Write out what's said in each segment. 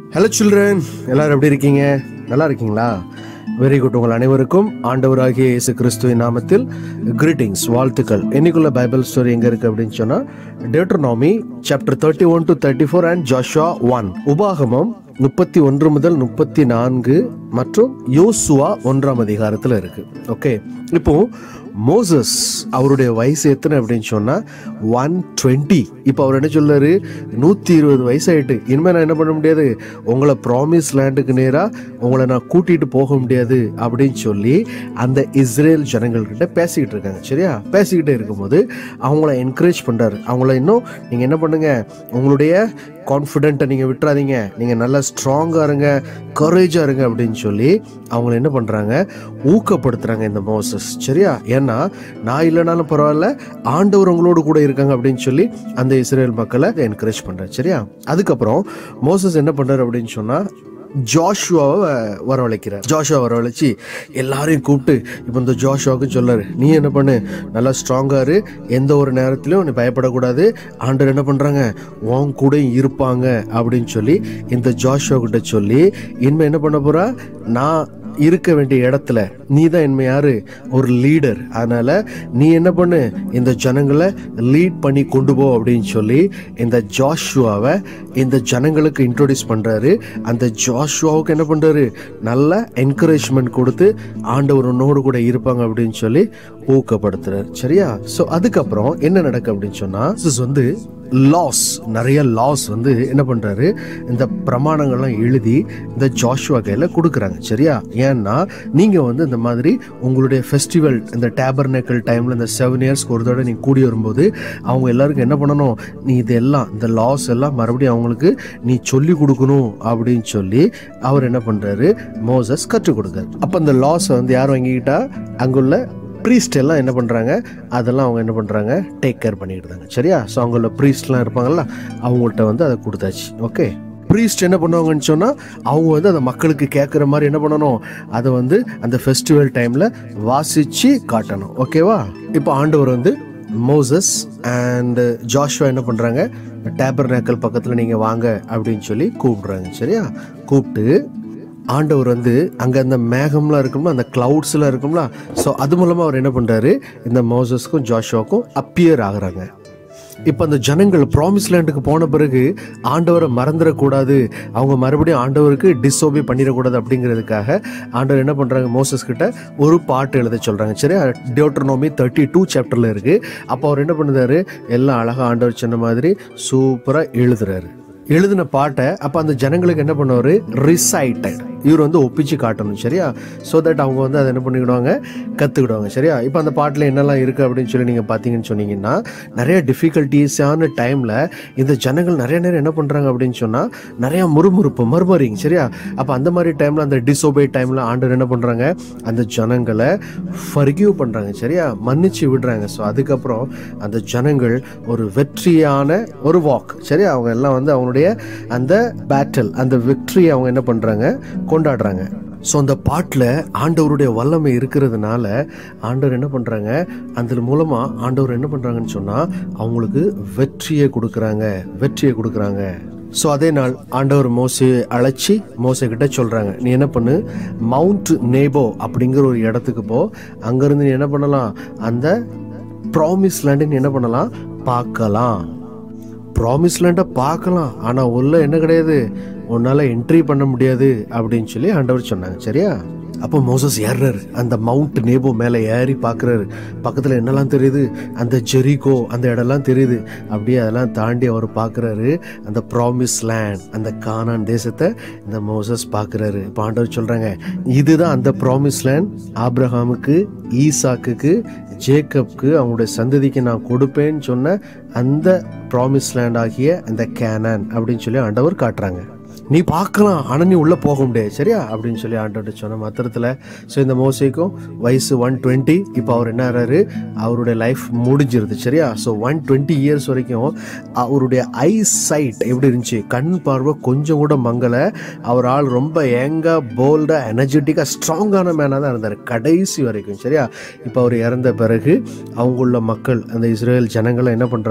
hello children எல்லாரும் எப்படி இருக்கீங்க நல்லா இருக்கீங்களா வெரி குட் உங்கள் அனைவருக்கும் ஆண்டவராகிய இயேசு கிறிஸ்துவின் நாமத்தில் கிரீட்டிங்ஸ் வாழ்த்துக்கள் இன்னைக்குள்ள பைபிள் ஸ்டோரி எங்க இருக்கு அப்படின்னு சொன்னா Deuteronomy chapter thirty one to thirty four and Joshua one உபாகமம் முப்பத்தி ஒன்று முதல் முப்பத்தி நான்கு மற்றும் யோசுவா ஒன்றாம் அதிகாரத்தில் இருக்கு ஓகே இப்போ மோசஸ் அவருடைய வயசு எத்தனை அப்படின்னு சொன்னா ஒன் டுவெண்ட்டி இப்போ அவர் என்ன சொல்றாரு நூற்றி இருபது வயசாயிட்டு இனிமேல் நான் என்ன பண்ண முடியாது உங்களை ப்ராமிஸ் லேண்டுக்கு நேராக உங்களை நான் கூட்டிட்டு போக முடியாது அப்படின்னு சொல்லி அந்த இஸ்ரேல் ஜனங்கள்கிட்ட பேசிக்கிட்டு இருக்காங்க சரியா பேசிக்கிட்டே இருக்கும்போது அவங்கள என்கரேஜ் பண்றாரு அவங்கள இன்னும் நீங்கள் என்ன பண்ணுங்க உங்களுடைய கான்ஃபிடென்ட்டை நீங்கள் விட்டுறாதீங்க நீங்கள் நல்லா ஸ்ட்ராங்காக இருங்க கரேஜாக இருங்க அப்படின்னு சொல்லி அவங்கள என்ன பண்ணுறாங்க ஊக்கப்படுத்துகிறாங்க இந்த மோசஸ் சரியா ஏன்னா நான் இல்லைனாலும் பரவாயில்ல ஆண்டவர் உங்களோடு கூட இருக்காங்க அப்படின்னு சொல்லி அந்த இஸ்ரேல் மக்களை என்கரேஜ் பண்ணுறாரு சரியா அதுக்கப்புறம் மோசஸ் என்ன பண்ணுறாரு அப்படின்னு சொன்னால் ஜாஷுவாவை வரவழைக்கிறார் ஜாஷுவா வரவழைச்சி எல்லாரையும் கூப்பிட்டு இப்போ இந்த ஜாஷுவாவுக்கு சொல்லாரு நீ என்ன பண்ணு நல்லா ஸ்ட்ராங்காக இரு எந்த ஒரு நேரத்திலையும் நீ பயப்படக்கூடாது ஆண்டவர் என்ன பண்ணுறாங்க உன் கூட இருப்பாங்க அப்படின்னு சொல்லி இந்த ஜாஷுவா கிட்ட சொல்லி இனிமே என்ன பண்ண போறா நான் இருக்க வேண்டிய இடத்துல நீ தான் என்ன யாரு ஒரு லீடர் அதனால நீ என்ன பண்ணு இந்த ஜனங்களை லீட் பண்ணி கொண்டு போ அப்படின்னு சொல்லி இந்த ஜாஷுவாவை இந்த ஜனங்களுக்கு இன்ட்ரோடியூஸ் பண்றாரு அந்த ஜாஷுவாவுக்கு என்ன பண்றாரு நல்ல என்கரேஜ்மெண்ட் கொடுத்து ஆண்டவர் உன்னோடு கூட இருப்பாங்க அப்படின்னு சொல்லி ஊக்கப்படுத்துறாரு சரியா ஸோ அதுக்கப்புறம் என்ன நடக்கு அப்படின்னு சொன்னா this வந்து லாஸ் நிறைய லாஸ் வந்து என்ன பண்றாரு இந்த பிரமாணங்கள்லாம் எழுதி இந்த ஜாஷுவா கையில கொடுக்குறாங்க சரியா ஏன்னா நீங்க வந்து இந்த மாதிரி உங்களுடைய ஃபெஸ்டிவல் இந்த டேபர்னேக்கல் டைம்ல இந்த செவன் இயர்ஸ்க்கு ஒரு தடவை நீங்க கூடி வரும்போது அவங்க எல்லாருக்கும் என்ன பண்ணணும் நீ இதெல்லாம் இந்த லாஸ் எல்லாம் மறுபடியும் அவங்களுக்கு நீ சொல்லி கொடுக்கணும் அப்படின்னு சொல்லி அவர் என்ன பண்றாரு மோசஸ் கற்றுக் கொடுக்காரு அப்ப இந்த லாஸை வந்து யார் வாங்கிக்கிட்டா அங்குள்ள ப்ரீஸ்ட் எல்லாம் என்ன பண்ணுறாங்க அதெல்லாம் அவங்க என்ன பண்ணுறாங்க டேக் கேர் பண்ணிக்கிட்டாங்க சரியா ஸோ அவங்கள ப்ரீஸ்ட்லாம் இருப்பாங்கல்ல அவங்கள்ட்ட வந்து அதை கொடுத்தாச்சு ஓகே ப்ரீஸ்ட் என்ன பண்ணுவாங்கன்னு சொன்னால் அவங்க வந்து அந்த மக்களுக்கு கேட்குற மாதிரி என்ன பண்ணணும் அதை வந்து அந்த ஃபெஸ்டிவல் டைமில் வாசித்து காட்டணும் ஓகேவா இப்போ ஆண்டவர் வந்து மோசஸ் அண்ட் ஜாஷுவா என்ன பண்ணுறாங்க டேபர் நேக்கல் பக்கத்தில் நீங்கள் வாங்க அப்படின்னு சொல்லி கூப்பிடுறாங்க சரியா கூப்பிட்டு ஆண்டவர் வந்து அங்கே அந்த மேகம்லாம் இருக்கும்ல அந்த கிளவுட்ஸ்லாம் இருக்கும்ல ஸோ அது மூலமாக அவர் என்ன பண்ணுறாரு இந்த மோசஸ்க்கும் ஜாஷுவாக்கும் அப்பியர் ஆகுறாங்க இப்போ அந்த ஜனங்கள் ப்ராமிஸ் லேண்டுக்கு போன பிறகு ஆண்டவரை மறந்துடக்கூடாது அவங்க மறுபடியும் ஆண்டவருக்கு டிஸ்ஓபே பண்ணிடக்கூடாது அப்படிங்கிறதுக்காக ஆண்டவர் என்ன பண்ணுறாங்க மோசஸ் கிட்ட ஒரு பாட்டு எழுத சொல்கிறாங்க சரி டியோட்ரனோமி தேர்ட்டி டூ சாப்டரில் இருக்குது அப்போ அவர் என்ன பண்ணுறாரு எல்லாம் அழகாக ஆண்டவர் சொன்ன மாதிரி சூப்பராக எழுதுறாரு எழுதின பாட்டை அப்போ அந்த ஜனங்களுக்கு என்ன பண்ணுவார் ரிசைட்டட் இவர் வந்து ஒப்பிச்சு காட்டணும் சரியா ஸோ தட் அவங்க வந்து அதை என்ன பண்ணிக்கிடுவாங்க கற்றுக்கிடுவாங்க சரியா இப்போ அந்த பாட்டில் என்னெல்லாம் இருக்குது அப்படின்னு சொல்லி நீங்கள் பார்த்தீங்கன்னு சொன்னீங்கன்னா நிறைய டிஃபிகல்ட்டிஸான டைமில் இந்த ஜனங்கள் நிறைய நேரம் என்ன பண்ணுறாங்க அப்படின்னு சொன்னால் நிறையா முறுமுறுப்பு மறுமறிங்க சரியா அப்போ அந்த மாதிரி டைமில் அந்த டிஸ்ஓபே டைமில் ஆண்டவர் என்ன பண்ணுறாங்க அந்த ஜனங்களை ஃபர்கியூ பண்ணுறாங்க சரியா மன்னிச்சு விடுறாங்க ஸோ அதுக்கப்புறம் அந்த ஜனங்கள் ஒரு வெற்றியான ஒரு வாக் சரியா அவங்க எல்லாம் வந்து அவங்களுடைய அந்த பேட்டில் அந்த விக்ட்ரியை அவங்க என்ன பண்ணுறாங்க கொண்டாடுறாங்க ஸோ அந்த பாட்டில் ஆண்டவருடைய வல்லமை இருக்கிறதுனால ஆண்டவர் என்ன பண்ணுறாங்க அந்த மூலமாக ஆண்டவர் என்ன பண்ணுறாங்கன்னு சொன்னால் அவங்களுக்கு வெற்றியை கொடுக்குறாங்க வெற்றியை கொடுக்குறாங்க ஸோ அதே நாள் ஆண்டவர் மோசை அழைச்சி மோசை கிட்ட சொல்கிறாங்க நீ என்ன பண்ணு மவுண்ட் நேபோ அப்படிங்கிற ஒரு இடத்துக்கு போ அங்கேருந்து நீ என்ன பண்ணலாம் அந்த ப்ராமிஸ் லேண்டு நீ என்ன பண்ணலாம் பார்க்கலாம் ப்ராமிஸ் லேண்டை பார்க்கலாம் ஆனால் உள்ள என்ன கிடையாது உன்னால் என்ட்ரி பண்ண முடியாது அப்படின்னு சொல்லி ஆண்டவர் சொன்னாங்க சரியா அப்போ மோசஸ் ஏறுறாரு அந்த மவுண்ட் நேபோ மேலே ஏறி பார்க்குறாரு பக்கத்தில் என்னெல்லாம் தெரியுது அந்த ஜெரிகோ அந்த இடம்லாம் தெரியுது அப்படியே அதெல்லாம் தாண்டி அவர் பார்க்குறாரு அந்த ப்ராமிஸ் லேண்ட் அந்த கானான் தேசத்தை இந்த மோசஸ் பார்க்குறாரு இப்போ ஆண்டவர் சொல்கிறாங்க இதுதான் அந்த ப்ராமிஸ் லேண்ட் ஆப்ரஹாமுக்கு ஈசாக்குக்கு ஜேக்கப்க்கு அவங்களுடைய சந்ததிக்கு நான் கொடுப்பேன்னு சொன்ன அந்த ப்ராமிஸ் லேண்ட் ஆகிய அந்த கேனான் அப்படின்னு சொல்லி ஆண்டவர் காட்டுறாங்க நீ பார்க்கலாம் ஆனால் நீ உள்ளே போக முடியாது சரியா அப்படின்னு சொல்லி ஆண்டோட்ட சொன்ன மாத்திரத்தில் ஸோ இந்த மோசைக்கும் வயசு ஒன் டுவெண்ட்டி இப்போ அவர் என்ன ஆறாரு அவருடைய லைஃப் முடிஞ்சிருது சரியா ஸோ ஒன் டுவெண்ட்டி இயர்ஸ் வரைக்கும் அவருடைய ஐ சைட் எப்படி இருந்துச்சு கண் பார்வை கொஞ்சம் கூட மங்கலை அவர் ஆள் ரொம்ப யங்காக போல்டாக எனர்ஜெட்டிக்காக ஸ்ட்ராங்கான மேனாக தான் இருந்தார் கடைசி வரைக்கும் சரியா இப்போ அவர் இறந்த பிறகு அவங்குள்ள மக்கள் அந்த இஸ்ரேல் ஜனங்களை என்ன பண்ணுறாங்க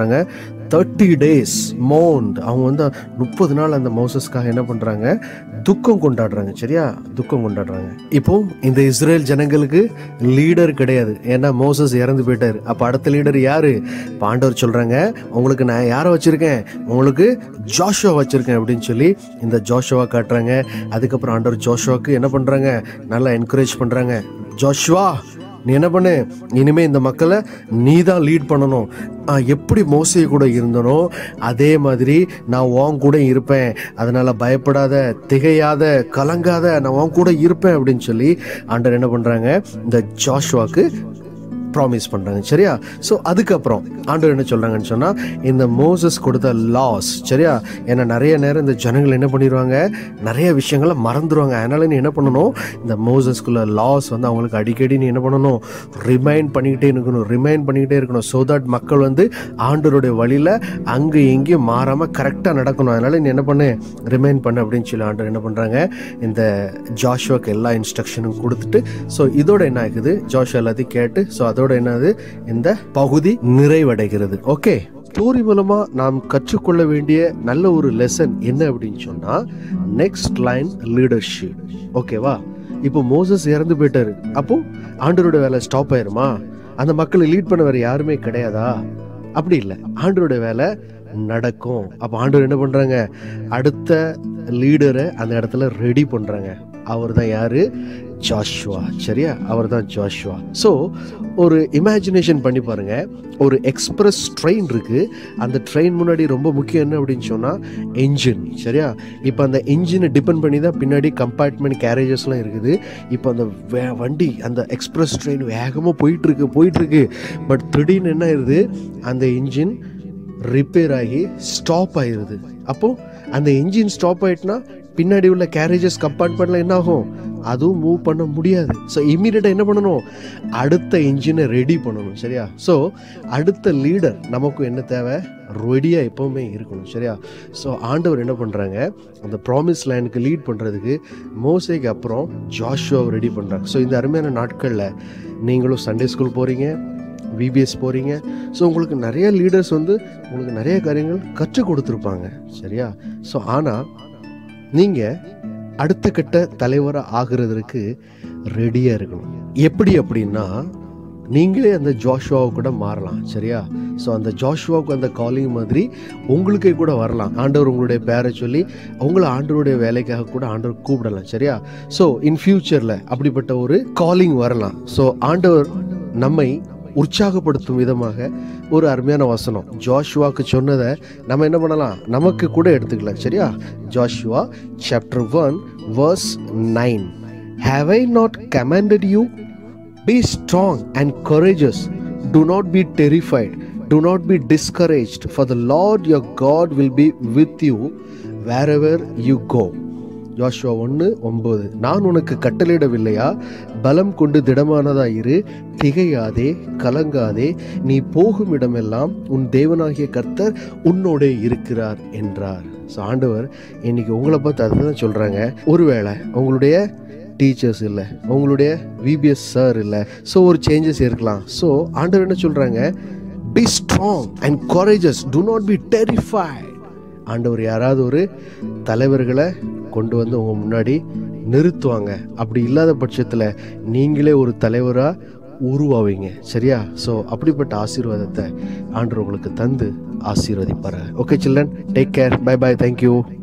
பண்ணுறாங்க தேர்ட்டி டேஸ் மோண்ட் அவங்க வந்து முப்பது நாள் அந்த மோசஸ்க்காக என்ன பண்ணுறாங்க துக்கம் கொண்டாடுறாங்க சரியா துக்கம் கொண்டாடுறாங்க இப்போ இந்த இஸ்ரேல் ஜனங்களுக்கு லீடர் கிடையாது ஏன்னா மோசஸ் இறந்து போயிட்டாரு அப்போ அடுத்த லீடர் யாரு பாண்டவர் சொல்றாங்க உங்களுக்கு நான் யாரை வச்சிருக்கேன் உங்களுக்கு ஜோஷுவா வச்சிருக்கேன் அப்படின்னு சொல்லி இந்த ஜோஷுவா காட்டுறாங்க அதுக்கப்புறம் ஆண்டவர் ஜோஷுவாக்கு என்ன பண்றாங்க நல்லா என்கரேஜ் பண்றாங்க ஜோஷுவா நீ என்ன பண்ணு இனிமே இந்த மக்களை நீ தான் லீட் பண்ணணும் நான் எப்படி மோசை கூட இருந்தனோ அதே மாதிரி நான் உன் கூட இருப்பேன் அதனால பயப்படாத திகையாத கலங்காத நான் உன் கூட இருப்பேன் அப்படின்னு சொல்லி ஆண்டவர் என்ன பண்றாங்க இந்த ஜாஷ்வாக்கு ப்ராமிஸ் பண்ணுறாங்க சரியா ஸோ அதுக்கப்புறம் ஆண்டவர் என்ன சொல்கிறாங்கன்னு சொன்னால் இந்த மோசஸ் கொடுத்த லாஸ் சரியா ஏன்னா நிறைய நேரம் இந்த ஜனங்கள் என்ன பண்ணிடுவாங்க நிறைய விஷயங்களை மறந்துடுவாங்க அதனால் நீ என்ன பண்ணணும் இந்த மோசஸ்குள்ள லாஸ் வந்து அவங்களுக்கு அடிக்கடி நீ என்ன பண்ணணும் ரிமைண்ட் பண்ணிக்கிட்டே இருக்கணும் ரிமைண்ட் பண்ணிக்கிட்டே இருக்கணும் ஸோ தட் மக்கள் வந்து ஆண்டவருடைய வழியில் அங்கே எங்கேயும் மாறாமல் கரெக்டாக நடக்கணும் அதனால் நீ என்ன பண்ணு ரிமைண்ட் பண்ணு அப்படின்னு சொல்லி ஆண்டவர் என்ன பண்ணுறாங்க இந்த ஜாஷுவாக்கு எல்லா இன்ஸ்ட்ரக்ஷனும் கொடுத்துட்டு ஸோ இதோட என்ன ஆகுது ஜாஷுவா எல்லாத்தையும் கேட்டு ஸோ அதோட என்னது இந்த பகுதி நிறைவடைகிறது ஓகே ஸ்டோரி மூலமா நாம் கற்றுக்கொள்ள வேண்டிய நல்ல ஒரு லெசன் என்ன அப்படின்னு சொன்னா நெக்ஸ்ட் லைன் லீடர்ஷிப் ஓகேவா இப்போ மோசஸ் இறந்து போயிட்டாரு அப்போ ஆண்டவரோட வேலை ஸ்டாப் ஆயிருமா அந்த மக்களை லீட் பண்ண வேற யாருமே கிடையாதா அப்படி இல்லை ஆண்டவரோட வேலை நடக்கும் அப்போ ஆண்டவர் என்ன பண்றாங்க அடுத்த லீடரை அந்த இடத்துல ரெடி பண்றாங்க அவர் தான் யாரு ஜாஷ்வா சரியா அவர் தான் ஜாஷ்வா ஸோ ஒரு இமேஜினேஷன் பண்ணி பாருங்க ஒரு எக்ஸ்பிரஸ் ட்ரெயின் இருக்கு அந்த ட்ரெயின் முன்னாடி ரொம்ப முக்கியம் என்ன அப்படின்னு சொன்னால் என்ஜின் சரியா இப்போ அந்த என்ஜினை டிபெண்ட் பண்ணி தான் பின்னாடி கம்பார்ட்மெண்ட் கேரேஜஸ்லாம் இருக்குது இப்போ அந்த வே- வண்டி அந்த எக்ஸ்பிரஸ் ட்ரெயின் வேகமாக போயிட்டு இருக்கு போயிட்டு இருக்கு பட் திடீர்னு என்ன ஆயிருது அந்த இன்ஜின் ரிப்பேர் ஆகி ஸ்டாப் ஆயிருது அப்போ அந்த இன்ஜின் ஸ்டாப் ஆயிட்டுனா பின்னாடி உள்ள கேரேஜஸ் கம்பார்ட்மெண்ட்ல என்ன ஆகும் அதுவும் மூவ் பண்ண முடியாது ஸோ இம்மீடியட்டாக என்ன பண்ணணும் அடுத்த இன்ஜினை ரெடி பண்ணணும் சரியா ஸோ அடுத்த லீடர் நமக்கு என்ன தேவை ரெடியாக எப்போவுமே இருக்கணும் சரியா ஸோ ஆண்டவர் என்ன பண்ணுறாங்க அந்த ப்ராமிஸ் லேண்டுக்கு லீட் பண்ணுறதுக்கு மோசைக்கு அப்புறம் ஜாஷுவாவை ரெடி பண்ணுறாங்க ஸோ இந்த அருமையான நாட்களில் நீங்களும் சண்டே ஸ்கூல் போகிறீங்க விபிஎஸ் போகிறீங்க ஸோ உங்களுக்கு நிறைய லீடர்ஸ் வந்து உங்களுக்கு நிறைய காரியங்கள் கற்றுக் கொடுத்துருப்பாங்க சரியா ஸோ ஆனால் நீங்கள் அடுத்த கட்ட தலைவராக ஆகிறதுக்கு ரெடியாக இருக்கணும் எப்படி அப்படின்னா நீங்களே அந்த ஜாஷுவாவை கூட மாறலாம் சரியா ஸோ அந்த ஜாஷுவாவுக்கு அந்த காலிங் மாதிரி உங்களுக்கே கூட வரலாம் ஆண்டவர் உங்களுடைய பேரை சொல்லி உங்களை ஆண்டவருடைய வேலைக்காக கூட ஆண்டவர் கூப்பிடலாம் சரியா ஸோ இன் ஃபியூச்சரில் அப்படிப்பட்ட ஒரு காலிங் வரலாம் ஸோ ஆண்டவர் நம்மை உற்சாகப்படுத்தும் விதமாக ஒரு அருமையான வசனம் ஜாஷுவாக்கு சொன்னதை நம்ம என்ன பண்ணலாம் நமக்கு கூட எடுத்துக்கலாம் சரியா Joshua chapter one verse nine have I not commanded you be strong and courageous do not be terrified do not be discouraged for the lord your god will be with you wherever you go யோசுவா ஒன்று ஒன்பது நான் உனக்கு கட்டளையிடவில்லையா பலம் கொண்டு திடமானதாய் இரு திகையாதே கலங்காதே நீ போகும் இடமெல்லாம் உன் தேவனாகிய கர்த்தர் உன்னோடே இருக்கிறார் என்றார் ஸோ ஆண்டவர் இன்னைக்கு உங்களை பார்த்து அதுதான் சொல்றாங்க ஒருவேளை உங்களுடைய டீச்சர்ஸ் இல்லை உங்களுடைய விபிஎஸ் சார் இல்லை ஸோ ஒரு சேஞ்சஸ் இருக்கலாம் ஸோ ஆண்டவர் என்ன சொல்றாங்க be strong and courageous do not be terrified ஆண்டவர் யாராவது ஒரு தலைவர்களை கொண்டு வந்து உங்க முன்னாடி நிறுத்துவாங்க அப்படி இல்லாத பட்சத்தில் நீங்களே ஒரு தலைவராக உருவாவீங்க சரியா ஸோ அப்படிப்பட்ட ஆசீர்வாதத்தை ஆண்டவர் உங்களுக்கு தந்து ஆசீர்வதிப்பாரு okay children take care bye bye thank you